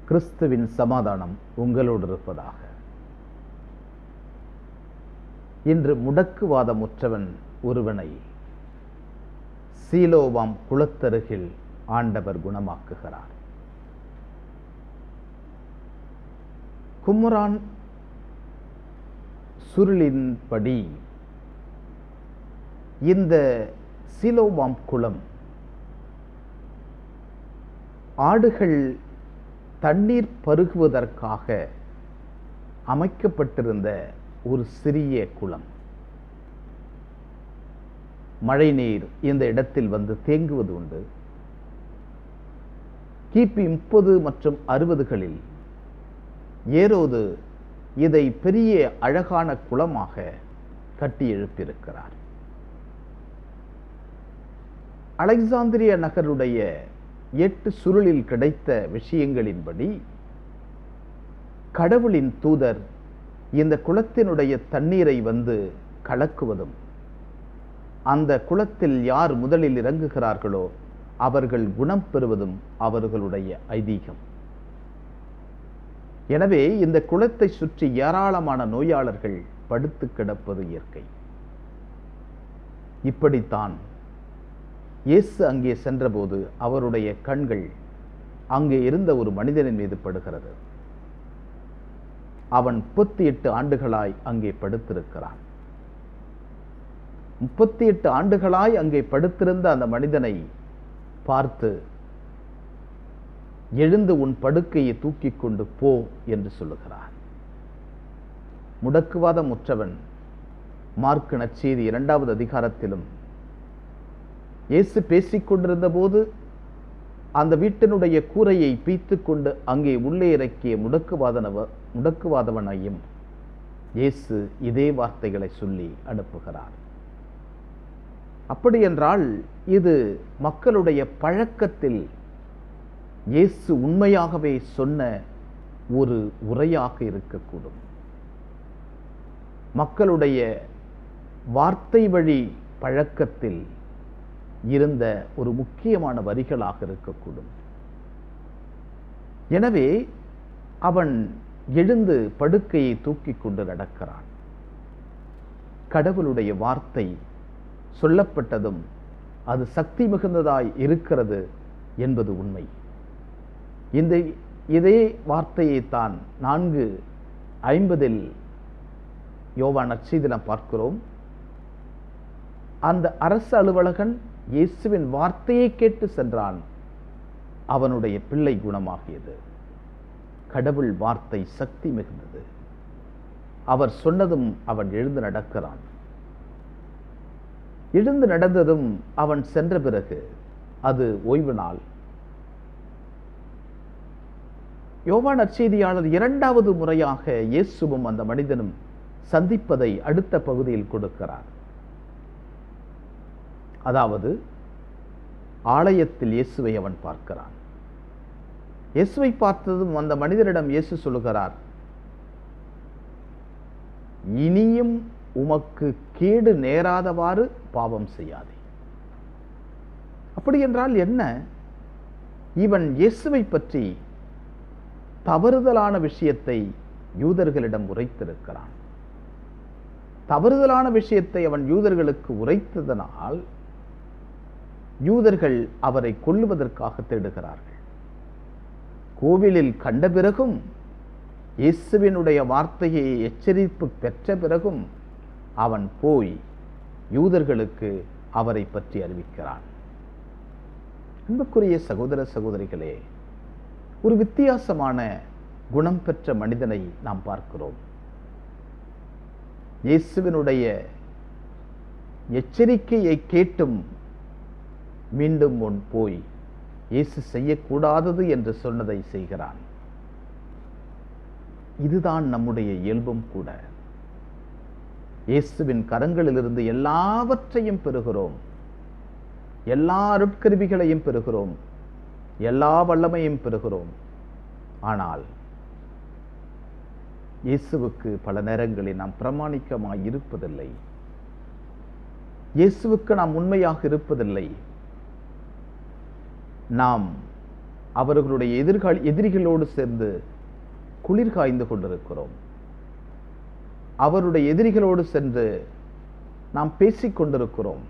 கிறிஸ்துவின் சமாதானம் உங்களோடு இருப்பதாக இன்று முடக்குவாதமுற்றவன் ஒருவனை சீலோவாம் குளத்தருகில் ஆண்டவர் குணமாக்குகிறார் கும்ரான் சுருளின்படி இந்த சீலோவாம் குளம் ஆடுகள் தண்ணீர் பருகுவதற்காக அமைக்கப்பட்டிருந்த ஒரு சிறிய குளம் மழைநீர் இந்த இடத்தில் வந்து தேங்குவது உண்டு கிபி முப்பது மற்றும் அறுபதுகளில் ஏரோது இதை பெரிய அழகான குளமாக கட்டி எழுப்பியிருக்கிறார் அலெக்சாந்திரிய நகருடைய எட்டு சுருளில் கிடைத்த விஷயங்களின்படி கடவுளின் தூதர் இந்த குளத்தினுடைய தண்ணீரை வந்து கலக்குவதும் அந்த குளத்தில் யார் முதலில் இறங்குகிறார்களோ அவர்கள் குணம் பெறுவதும் அவர்களுடைய ஐதீகம் எனவே இந்த குளத்தை சுற்றி ஏராளமான நோயாளர்கள் படுத்து கிடப்பது இயற்கை இப்படித்தான் இயேசு அங்கே சென்றபோது அவருடைய கண்கள் அங்கே இருந்த ஒரு மனிதனின் மீது படுகிறது அவன் முப்பத்தி எட்டு ஆண்டுகளாய் அங்கே படுத்திருக்கிறான் முப்பத்தி எட்டு ஆண்டுகளாய் அங்கே படுத்திருந்த அந்த மனிதனை பார்த்து எழுந்து உன் படுக்கையை தூக்கி கொண்டு போ என்று சொல்லுகிறார் முடக்குவாதம் உற்றவன் மார்க்கு நச்செய்தி இரண்டாவது அதிகாரத்திலும் இயேசு பேசிக் கொண்டிருந்த போது அந்த வீட்டினுடைய கூரையை பீத்து கொண்டு அங்கே உள்ளே இறக்கிய முடக்குவாதனவ முடக்குவாதவனையும் இயேசு இதே வார்த்தைகளை சொல்லி அனுப்புகிறார் அப்படியென்றால் இது மக்களுடைய பழக்கத்தில் இயேசு உண்மையாகவே சொன்ன ஒரு உரையாக இருக்கக்கூடும் மக்களுடைய வார்த்தை வழி பழக்கத்தில் இருந்த ஒரு முக்கியமான வரிகளாக இருக்கக்கூடும் எனவே அவன் எழுந்து படுக்கையை தூக்கி கொண்டு நடக்கிறான் கடவுளுடைய வார்த்தை சொல்லப்பட்டதும் அது சக்தி மிகுந்ததாய் இருக்கிறது என்பது உண்மை இந்த இதே வார்த்தையை தான் நான்கு ஐம்பதில் யோவான் நற்செய்தினம் பார்க்கிறோம் அந்த அரசு அலுவலகன் இயேசுவின் வார்த்தையை கேட்டு சென்றான் அவனுடைய பிள்ளை குணமாகியது கடவுள் வார்த்தை சக்தி மிகுந்தது அவர் சொன்னதும் அவன் எழுந்து நடக்கிறான் எழுந்து நடந்ததும் அவன் சென்ற பிறகு அது ஓய்வு நாள் யோவான் நற்செய்தியாளர் இரண்டாவது முறையாக இயேசுவும் அந்த மனிதனும் சந்திப்பதை அடுத்த பகுதியில் கொடுக்கிறார் அதாவது ஆலயத்தில் இயேசுவை அவன் பார்க்கிறான் இயேசுவை பார்த்ததும் அந்த மனிதரிடம் இயேசு சொல்லுகிறார் இனியும் உமக்கு கேடு நேராதவாறு பாவம் செய்யாதே அப்படி என்றால் என்ன இவன் இயேசுவை பற்றி தவறுதலான விஷயத்தை யூதர்களிடம் உரைத்திருக்கிறான் தவறுதலான விஷயத்தை அவன் யூதர்களுக்கு உரைத்ததனால் யூதர்கள் அவரை கொல்லுவதற்காக தேடுகிறார்கள் கோவிலில் கண்ட பிறகும் இயேசுவினுடைய வார்த்தையை எச்சரிப்பு பெற்ற பிறகும் அவன் போய் யூதர்களுக்கு அவரை பற்றி அறிவிக்கிறான் அன்புக்குரிய சகோதர சகோதரிகளே ஒரு வித்தியாசமான குணம் பெற்ற மனிதனை நாம் பார்க்கிறோம் இயேசுவினுடைய எச்சரிக்கையை கேட்டும் மீண்டும் முன் போய் இயேசு செய்யக்கூடாதது என்று சொன்னதை செய்கிறான் இதுதான் நம்முடைய இயல்பும் கூட இயேசுவின் கரங்களிலிருந்து எல்லாவற்றையும் பெறுகிறோம் எல்லா அருட்கருவிகளையும் பெறுகிறோம் எல்லா வல்லமையும் பெறுகிறோம் ஆனால் இயேசுவுக்கு பல நேரங்களில் நாம் பிரமாணிக்கமாய் இருப்பதில்லை இயேசுவுக்கு நாம் உண்மையாக இருப்பதில்லை நாம் அவர்களுடைய எதிர்கால எதிரிகளோடு சேர்ந்து குளிர் காய்ந்து கொண்டிருக்கிறோம் அவருடைய எதிரிகளோடு சென்று நாம் பேசிக் கொண்டிருக்கிறோம்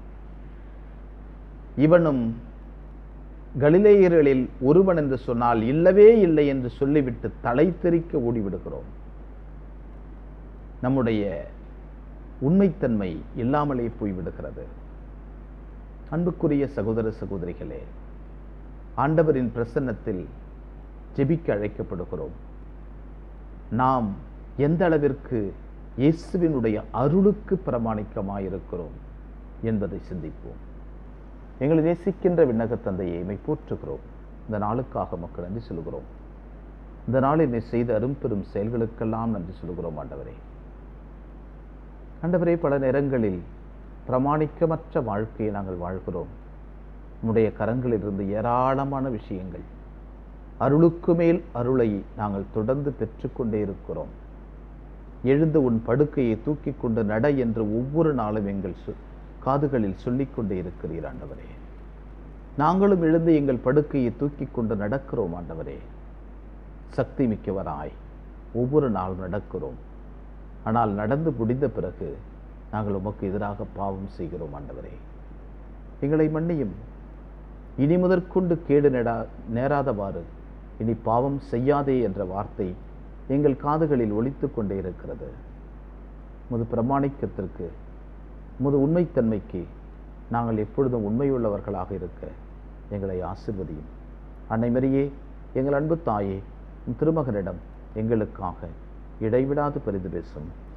இவனும் கலிலேயர்களில் ஒருவன் என்று சொன்னால் இல்லவே இல்லை என்று சொல்லிவிட்டு தலை தெறிக்க ஓடிவிடுகிறோம் நம்முடைய உண்மைத்தன்மை இல்லாமலே போய்விடுகிறது அன்புக்குரிய சகோதர சகோதரிகளே ஆண்டவரின் பிரசன்னத்தில் ஜெபிக்க அழைக்கப்படுகிறோம் நாம் எந்த அளவிற்கு இயேசுவினுடைய அருளுக்கு பிரமாணிக்கமாயிருக்கிறோம் என்பதை சிந்திப்போம் எங்களை நேசிக்கின்ற விண்ணக தந்தையை எமை போற்றுகிறோம் இந்த நாளுக்காக மக்கள் நன்றி சொல்கிறோம் இந்த நாளில் நீ செய்த அரும்பெரும் செயல்களுக்கெல்லாம் நன்றி சொல்கிறோம் ஆண்டவரே ஆண்டவரே பல நேரங்களில் பிரமாணிக்கமற்ற வாழ்க்கையை நாங்கள் வாழ்கிறோம் உம்முடைய கரங்களிலிருந்து ஏராளமான விஷயங்கள் அருளுக்கு மேல் அருளை நாங்கள் தொடர்ந்து பெற்றுக்கொண்டே இருக்கிறோம் எழுந்து உன் படுக்கையை தூக்கி கொண்டு நட என்று ஒவ்வொரு நாளும் எங்கள் சொ- காதுகளில் சொல்லிக் கொண்டே இருக்கிறீர் ஆண்டவரே நாங்களும் எழுந்து எங்கள் படுக்கையை தூக்கி கொண்டு நடக்கிறோம் ஆண்டவரே சக்தி மிக்கவராய் ஒவ்வொரு நாளும் நடக்கிறோம் ஆனால் நடந்து முடிந்த பிறகு நாங்கள் உமக்கு எதிராக பாவம் செய்கிறோம் ஆண்டவரே எங்களை மன்னியும் இனி முதற்கொண்டு கேடு நெடா நேராதவாறு இனி பாவம் செய்யாதே என்ற வார்த்தை எங்கள் காதுகளில் ஒலித்துக் கொண்டே இருக்கிறது முது பிரமாணிக்கத்திற்கு முது உண்மைத்தன்மைக்கு நாங்கள் எப்பொழுதும் உண்மையுள்ளவர்களாக இருக்க எங்களை ஆசிர்வதியும் அன்னை மரியே எங்கள் அன்பு தாயே உம் திருமகனிடம் எங்களுக்காக இடைவிடாது பரிந்து பேசும்